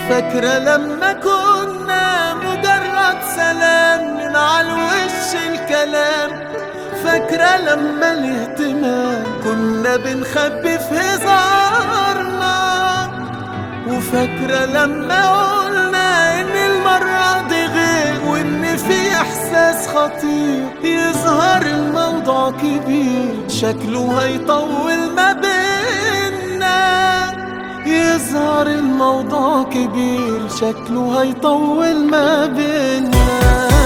فاكرة لما كنا مجرد سلام من على الوش الكلام فاكرة لما الاهتمام كنا بنخبي في هزارنا وفاكرة لما قلنا ان المرة دي غير وان في احساس خطير يظهر الموضوع كبير شكله هيطول ما بينا يظهر الموضوع كبير شكله هيطول ما بينا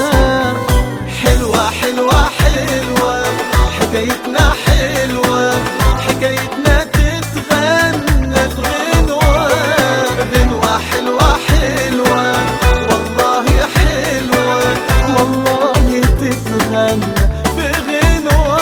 حلوة حلوة حلوة حكايتنا حلوة حكايتنا تتغنى غنوة غنوة حلوة حلوة والله حلوة والله تتغنى بغنوة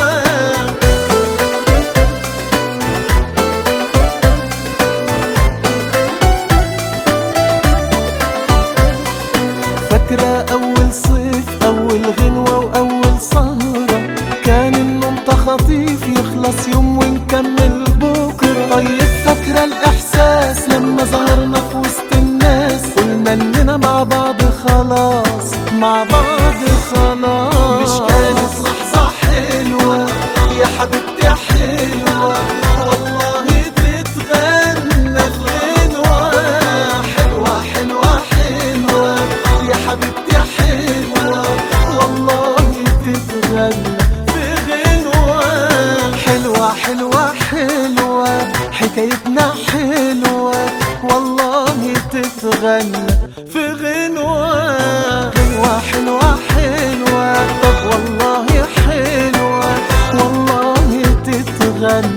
فاكرة أول صيف أول غنوة وأول سهرة كان النوم تخطيف يخلص يوم ونكمل بكرة طيب فاكرة الإحساس لما ظهرنا في وسط الناس قلنا إننا مع بعض خلاص مع بعض خلاص مش كانت لحظة حلوة يا حبيبتي حلوة والله تتغنى الغنوة حلوة حلوة حلوة يا حبيبتي حلوة والله تتغنى في غنوة حلوة حلوة حلوة حكايتنا حلوة والله تتغنى في غنوة غنوة حلوة حلوة طب والله حلوة والله تتغنى